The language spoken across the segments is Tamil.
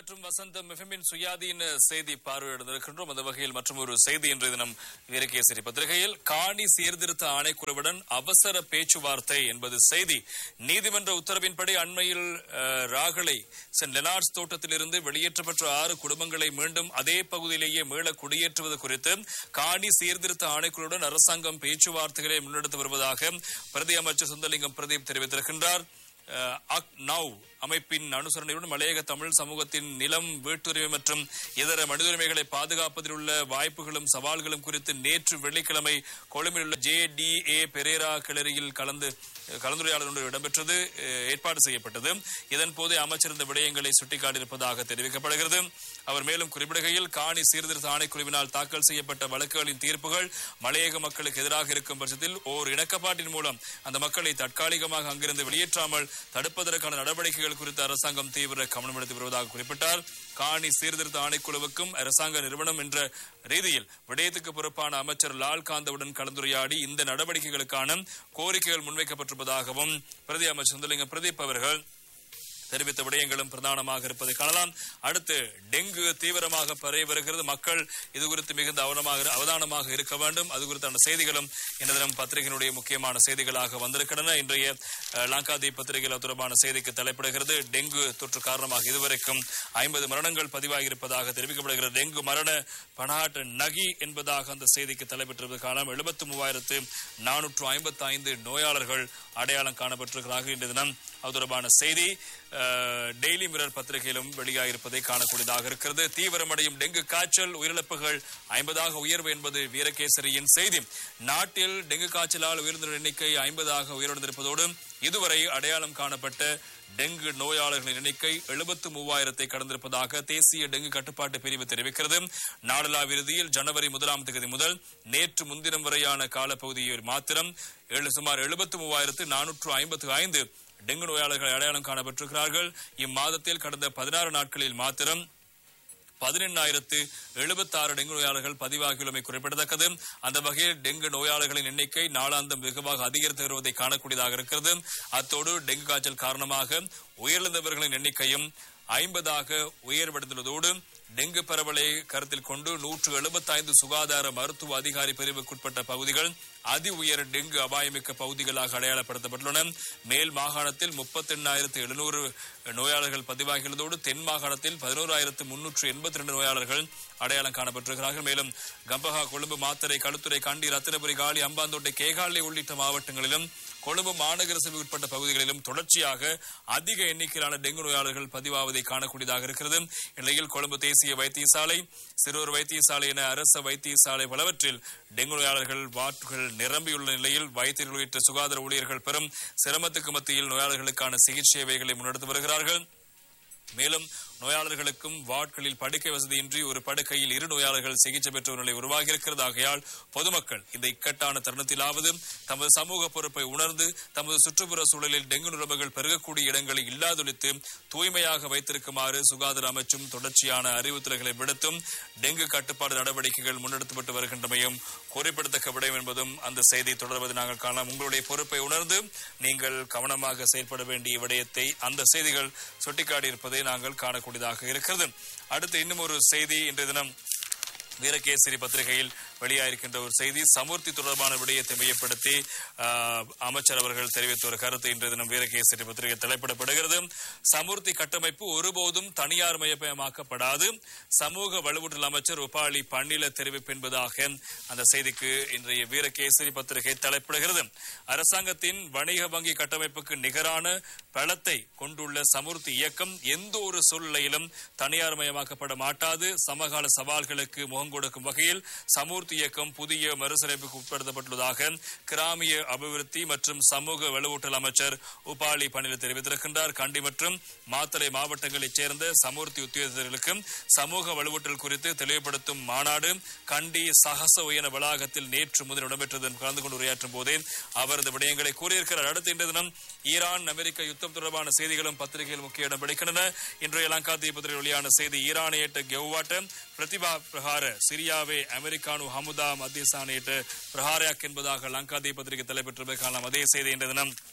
மற்றும் வசந்தம் எஃப்எம்மின் சுயாதீன செய்தி பார்வையிடுந்திருக்கின்றோம் அந்த வகையில் மற்றும் ஒரு செய்தி இன்றைய தினம் வீரகேசரி பத்திரிகையில் காணி சீர்திருத்த ஆணைக்குழுவுடன் அவசர பேச்சுவார்த்தை என்பது செய்தி நீதிமன்ற உத்தரவின்படி அண்மையில் அஹ், ராகலை சென்ட் லெனார்ட்ஸ் தோட்டத்திலிருந்து வெளியேற்றப்பட்ட ஆறு குடும்பங்களை மீண்டும் அதே பகுதியிலேயே மீள குடியேற்றுவது குறித்து காணி சீர்திருத்த ஆணைக்குழுவுடன் அரசாங்கம் பேச்சுவார்த்தைகளை முன்னெடுத்து வருவதாக பிரதி அமைச்சர் சுந்தலிங்கம் பிரதீப் தெரிவித்திருக்கின்றார் அஹ், அக் நவ் அமைப்பின் அனுசரணையுடன் மலையக தமிழ் சமூகத்தின் நிலம் வீட்டுரிமை மற்றும் இதர மனிதுரிமைகளை பாதுகாப்பதில் உள்ள வாய்ப்புகளும் சவால்களும் குறித்து நேற்று வெள்ளிக்கிழமை கொழும்பில் உள்ள ஜே டி ஏ பெரேரா கிளறியில் கலந்து கலந்துரையாடல் ஒன்று இடம்பெற்றது அஹ், ஏற்பாடு செய்யப்பட்டது இதன் போது அமைச்சர் இந்த விடயங்களை சுட்டிக்காட்டியிருப்பதாக தெரிவிக்கப்படுகிறது அவர் மேலும் குறிப்பிடுகையில் காணி சீர்திருத்த ஆணைக்குழுவினால் தாக்கல் செய்யப்பட்ட வழக்குகளின் தீர்ப்புகள் மலையக மக்களுக்கு எதிராக இருக்கும் பட்சத்தில் ஓர் இணக்கப்பாட்டின் மூலம் அந்த மக்களை தற்காலிகமாக அங்கிருந்து வெளியேற்றாமல் தடுப்பதற்கான நடவடிக்கைகள் குறித்து அரசாங்கம் தீவிர கவனம் எடுத்து வருவதாக குறிப்பிட்டார் காணி சீர்திருத்த ஆணைக்குழுவுக்கும் அரசாங்க நிறுவனம் என்ற ரீதியில் விடயத்துக்கு பொறுப்பான அமைச்சர் லால் காந்தவுடன் கலந்துரையாடி இந்த நடவடிக்கைகளுக்கான கோரிக்கைகள் முன்வைக்கப்பட்டிருப்பதாகவும் பிரதி அமைச்சர் சுந்தலிங்கம் பிரதீப் அவர்கள் தெரிவித்த விடயங்களும் பிரதானமாக இருப்பதை காணலாம் அடுத்து டெங்கு தீவிரமாக பரவி வருகிறது மக்கள் இது குறித்து மிகுந்த அவனமாக அவதானமாக இருக்க வேண்டும் அது குறித்தான செய்திகளும் இந்த தினம் பத்திரிகையினுடைய முக்கியமான செய்திகளாக வந்திருக்கின்றன இன்றைய அஹ், லங்காதீப் பத்திரிகையில் அது தொடர்பான செய்திக்கு தலைப்பிடுகிறது டெங்கு தொற்று காரணமாக இதுவரைக்கும் ஐம்பது மரணங்கள் பதிவாகி இருப்பதாக தெரிவிக்கப்படுகிறது டெங்கு மரண பனாட் நகி என்பதாக அந்த செய்திக்கு தலைப்பெற்றிருப்பது காலம் எழுபத்தி மூவாயிரத்து நானூற்று ஐம்பத்தி ஐந்து நோயாளர்கள் அடையாளம் காணப்பட்டிருக்கிறார்கள் இன்றைய தினம் அது தொடர்பான செய்தி அஹ், டெய்லி மிரர் பத்திரிகையிலும் வெளியாகிருப்பதை காணக்கூடியதாக இருக்கிறது தீவிரமடையும் டெங்கு காய்ச்சல் உயிரிழப்புகள் ஐம்பதாக உயர்வு என்பது வீரகேசரியின் செய்தி நாட்டில் டெங்கு காய்ச்சலால் உயிரிழந்தோர் எண்ணிக்கை ஐம்பதாக உயர்ந்திருப்பதோடு இதுவரை அடையாளம் காணப்பட்ட டெங்கு நோயாளர்களின் எண்ணிக்கை எழுபத்து மூவாயிரத்தை கடந்திருப்பதாக தேசிய டெங்கு கட்டுப்பாட்டு பிரிவு தெரிவிக்கிறது நாடளாவிய இறுதியில் ஜனவரி முதலாம் தேதி முதல் நேற்று முன்தினம் வரையான காலப்பகுதியில் மாத்திரம் ஏழு- சுமார் எழுபத்து மூவாயிரத்து நானூற்று ஐம்பத்து ஐந்து டெங்கு நோயாளர்கள் அடையாளம் காணப்பட்டிருக்கிறார்கள் இம்மாதத்தில் கடந்த பதினாறு நாட்களில் மாத்திரம் பதினெண்ணாயிரத்து எழுபத்தாறு டெங்கு நோயாளர்கள் பதிவாகியுள்ளமை குறிப்பிடத்தக்கது அந்த வகையில் டெங்கு நோயாளர்களின் எண்ணிக்கை நாளாந்தம் வெகுவாக அதிகரித்து வருவதை காணக்கூடியதாக இருக்கிறது அத்தோடு டெங்கு காய்ச்சல் காரணமாக உயிரிழந்தவர்களின் எண்ணிக்கையும் ஐம்பதாக உயர்வடைந்துள்ளதோடு டெங்கு பரவலை கருத்தில் கொண்டு நூற்று எழுபத்தைந்து சுகாதார மருத்துவ அதிகாரி பிரிவுக்குட்பட்ட பகுதிகள் அதி உயர் டெங்கு அபாயமிக்க பகுதிகளாக அடையாளப்படுத்தப்பட்டுள்ளன மேல் மாகாணத்தில் முப்பத்தி எண்ணாயிரத்து எழுநூறு நோயாளர்கள் பதிவாகியுள்ளதோடு தென் மாகாணத்தில் பதினோராயிரத்து முன்னூற்று எண்பத்தி ரெண்டு நோயாளர்கள் அடையாளம் காணப்பட்டிருக்கிறார்கள் மேலும் கம்பஹா கொழும்பு மாத்தரை களுத்துறை கண்டி ரத்தினபுரி காலி அம்பாந்தோட்டை கேகாலை உள்ளிட்ட மாவட்டங்களிலும் கொழும்பு மாநகர சபை உட்பட்ட பகுதிகளிலும் தொடர்ச்சியாக அதிக எண்ணிக்கையிலான டெங்கு நோயாளர்கள் பதிவாவதை காணக்கூடியதாக இருக்கிறது இந்நிலையில் கொழும்பு தேசிய வைத்தியசாலை சிறுவர் வைத்தியசாலை என அரச வைத்தியசாலை பலவற்றில் டெங்கு நோயாளர்கள் வார்டுகள் நிரம்பியுள்ள நிலையில் வைத்தியர்கள் உள்ளிட்ட சுகாதார ஊழியர்கள் பெரும் சிரமத்துக்கு மத்தியில் நோயாளர்களுக்கான சிகிச்சை சேவைகளை முன்னெடுத்து வருகிறார்கள் மேலும் நோயாளர்களுக்கும் வார்டுகளில் படுக்கை வசதியின்றி ஒரு படுக்கையில் இரு நோயாளர்கள் சிகிச்சை பெற்ற நிலை உருவாகி இருக்கிறது ஆகையால் பொதுமக்கள் இந்த இக்கட்டான தருணத்திலாவது தமது சமூக பொறுப்பை உணர்ந்து தமது சுற்றுப்புற சூழலில் டெங்கு நிலைமைகள் பெருகக்கூடிய இடங்களை இல்லாதொழித்து தூய்மையாக வைத்திருக்குமாறு சுகாதார அமைச்சும் தொடர்ச்சியான அறிவுறுத்தல்களை விடுத்தும் டெங்கு கட்டுப்பாடு நடவடிக்கைகள் முன்னெடுக்கப்பட்டு வருகின்றமையும் குறிப்பிடத்தக்க விடயம் என்பதும் அந்த செய்தி தொடர்வதை நாங்கள் காணலாம் உங்களுடைய பொறுப்பை உணர்ந்து நீங்கள் கவனமாக செயல்பட வேண்டிய விடயத்தை அந்த செய்திகள் சுட்டிக்காட்டியிருப்பதை நாங்கள் காணக்கூடியதாக இருக்கிறது அடுத்து இன்னும் ஒரு செய்தி இன்றைய தினம் வீரகேசரி பத்திரிகையில் வெளியாயிருக்கின்ற ஒரு செய்தி சமுர்த்தி தொடர்பான விடயத்தை மையப்படுத்தி ஆஹ், அமைச்சர் அவர்கள் தெரிவித்த ஒரு கருத்து இன்றைய தினம் வீரகேசரி பத்திரிகை தலைப்பிடப்படுகிறது சமுர்த்தி கட்டமைப்பு ஒருபோதும் தனியார் மயமயமாக்கப்படாது சமூக வலுவூட்டல் அமைச்சர் உபாலி பன்னில தெரிவிப்பு என்பதாக அந்த செய்திக்கு இன்றைய வீரகேசரி பத்திரிகை தலைப்பிடுகிறது அரசாங்கத்தின் வணிக வங்கி கட்டமைப்புக்கு நிகரான பலத்தை கொண்டுள்ள சமுர்த்தி இயக்கம் எந்த ஒரு சூழ்நிலையிலும் தனியார் மயமாக்கப்பட மாட்டாது சமகால சவால்களுக்கு முகம் கொடுக்கும் வகையில் சமூர்த்தி இயக்கம் புதிய மறுசீரமைப்புக்கு உட்படுத்தப்பட்டுள்ளதாக கிராமிய அபிவிருத்தி மற்றும் சமூக வலுவூட்டல் அமைச்சர் உபாலி பணியில் தெரிவித்திருக்கின்றார் கண்டி மற்றும் மாத்தறை மாவட்டங்களைச் சேர்ந்த சமூர்த்தி உத்தியோகத்தர்களுக்கு சமூக வலுவூட்டல் குறித்து தெளிவுபடுத்தும் மாநாடு கண்டி சகச உயன வளாகத்தில் நேற்று முதல் இடம்பெற்றது கலந்து கொண்டு உரையாற்றும் போதே அவர் இந்த விடயங்களை கூறியிருக்கிறார் அடுத்த இன்றைய தினம் ஈரான் அமெரிக்க யுத்தம் தொடர்பான செய்திகளும் பத்திரிகையில் முக்கிய இடம் பிடிக்கின்றன இன்றைய லங்கா தீபத்திரிகை வெளியான செய்தி ஈரானியேட்ட கெவ்வாட்ட பிரதிபா பிரகார சிரியாவே அமெரிக்கானு ஹமுதா மத்தியஸ்தானியேட்ட பிரகாரயாக் என்பதாக லங்கா தீபத்திரிகை தலைப்பெற்றிருப்பதை காணலாம் அதே செய்தி இன்றைய தினம்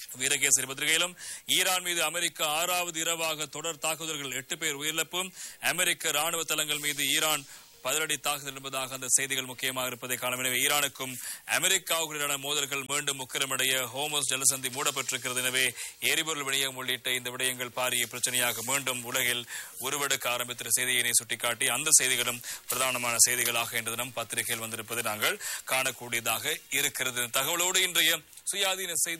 வீரகேசரி பத்திரிகையிலும் ஈரான் மீது அமெரிக்கா ஆறாவது இரவாக தொடர் தாக்குதல்கள் எட்டு பேர் உயிரிழப்பும் அமெரிக்க ராணுவ தளங்கள் மீது ஈரான் பதிலடி தாக்குதல் என்பதாக அந்த செய்திகள் முக்கியமாக இருப்பதை காணும் எனவே ஈரானுக்கும் அமெரிக்காவுக்கும் இடையிலான மோதல்கள் மீண்டும் முக்கிரமடைய ஹோமோஸ் ஜலசந்தி மூடப்பட்டிருக்கிறது எனவே எரிபொருள் விநியோகம் உள்ளிட்ட இந்த விடயங்கள் பாரிய பிரச்சனையாக மீண்டும் உலகில் உருவெடுக்க ஆரம்பித்த செய்தியினை சுட்டிக்காட்டி அந்த செய்திகளும் பிரதானமான செய்திகளாக இன்று தினம் பத்திரிகையில் வந்திருப்பதை நாங்கள் காணக்கூடியதாக இருக்கிறது தகவலோடு இன்றைய சுயாதீன செய்தி